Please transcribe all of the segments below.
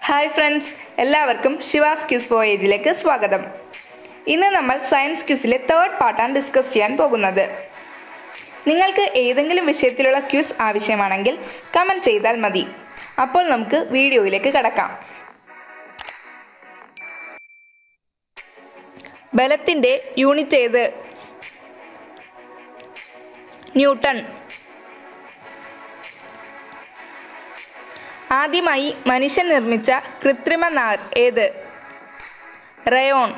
hi friends എല്ലാവർക്കും ശിവാസ് quiz വോയേജിലേക്ക് സ്വാഗതം ഇന്ന് നമ്മൾ സയൻസ് ക്യൂസിലെ തേർഡ് പാർട്ടാണ് ഡിസ്കസ് ചെയ്യാൻ പോകുന്നത് നിങ്ങൾക്ക് ഏതെങ്കിലും വിഷയത്തിലുള്ള ക്യൂസ് ആവശ്യമാണെങ്കിൽ കമൻറ്റ് ചെയ്താൽ മതി അപ്പോൾ നമുക്ക് വീഡിയോയിലേക്ക് കടക്കാം ബലത്തിൻ്റെ യൂണിറ്റ് ഏത് ന്യൂട്ടൺ ആദ്യമായി മനുഷ്യൻ നിർമ്മിച്ച കൃത്രിമ നാർ ഏത് റയോൺ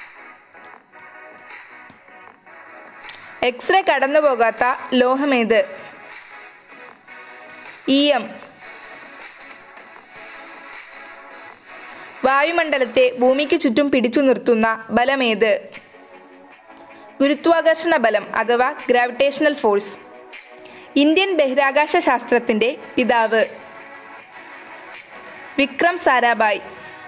എക്സ്റേ കടന്നു പോകാത്ത ലോഹമേത് ഈയം വായുമണ്ഡലത്തെ ഭൂമിക്ക് ചുറ്റും പിടിച്ചു നിർത്തുന്ന ബലമേത് ഗുരുത്വാകർഷണ ബലം അഥവാ ഗ്രാവിറ്റേഷണൽ ഫോഴ്സ് ഇന്ത്യൻ ബഹിരാകാശ ശാസ്ത്രത്തിൻ്റെ പിതാവ് വിക്രം സാരാഭായ്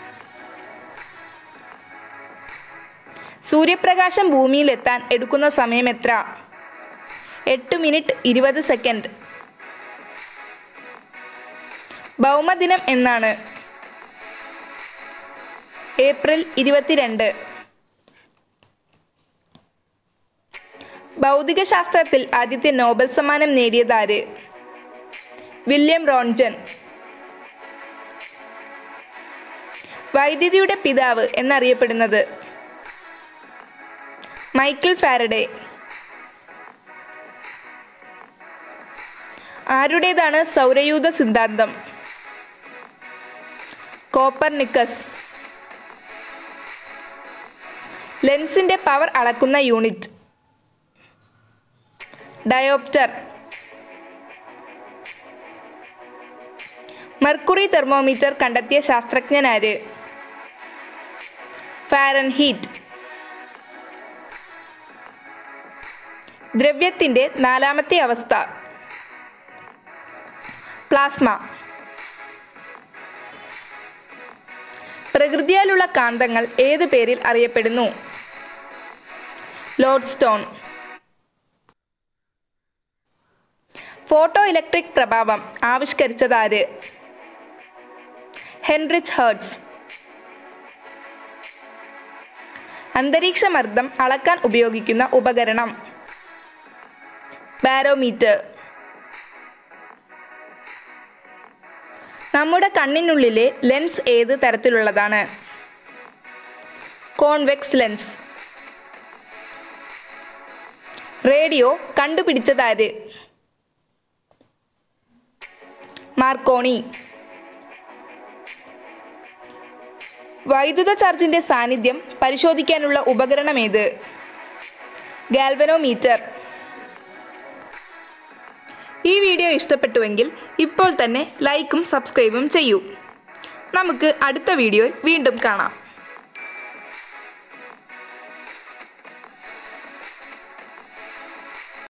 സൂര്യപ്രകാശം ഭൂമിയിലെത്താൻ എടുക്കുന്ന സമയം എത്ര എട്ട് മിനിറ്റ് ഇരുപത് സെക്കൻഡ് ഭൗമദിനം എന്നാണ് ഏപ്രിൽ ഇരുപത്തിരണ്ട് ഭൗതികശാസ്ത്രത്തിൽ ആദ്യത്തെ നോബൽ സമ്മാനം നേടിയതാര് വില്യം റോൺജൻ വൈദ്യുതിയുടെ പിതാവ് എന്നറിയപ്പെടുന്നത് മൈക്കിൾ ഫാരഡേ ആരുടേതാണ് സൗരയൂഥ സിദ്ധാന്തം കോപ്പർനിക്കസ് ലെൻസിന്റെ പവർ അളക്കുന്ന യൂണിറ്റ് ഡയോപ്റ്റർ മെർക്കുറി തെർമോമീറ്റർ കണ്ടെത്തിയ ശാസ്ത്രജ്ഞനാര് ഫാരൻഹീറ്റ് ദ്രവ്യത്തിൻ്റെ നാലാമത്തെ അവസ്ഥ പ്ലാസ്മ പ്രകൃതിയാലുള്ള കാന്തങ്ങൾ ഏത് പേരിൽ അറിയപ്പെടുന്നു ലോഡ് സ്റ്റോൺ ഫോട്ടോ ഇലക്ട്രിക് പ്രഭാവം ആവിഷ്കരിച്ചതാര് ഹെൻറിച്ച് ഹേർട്സ് അന്തരീക്ഷമർദ്ദം അളക്കാൻ ഉപയോഗിക്കുന്ന ഉപകരണം ബാരോമീറ്റർ നമ്മുടെ കണ്ണിനുള്ളിലെ ലെൻസ് ഏത് തരത്തിലുള്ളതാണ് കോൺവെക്സ് ലെൻസ് റേഡിയോ കണ്ടുപിടിച്ചതാര് മാർക്കോണി വൈദ്യുത ചാർജിന്റെ സാന്നിധ്യം പരിശോധിക്കാനുള്ള ഉപകരണം ഏത് ഗാൽവനോമീറ്റർ ഈ വീഡിയോ ഇഷ്ടപ്പെട്ടുവെങ്കിൽ ഇപ്പോൾ തന്നെ ലൈക്കും സബ്സ്ക്രൈബും ചെയ്യൂ നമുക്ക് അടുത്ത വീഡിയോയിൽ വീണ്ടും കാണാം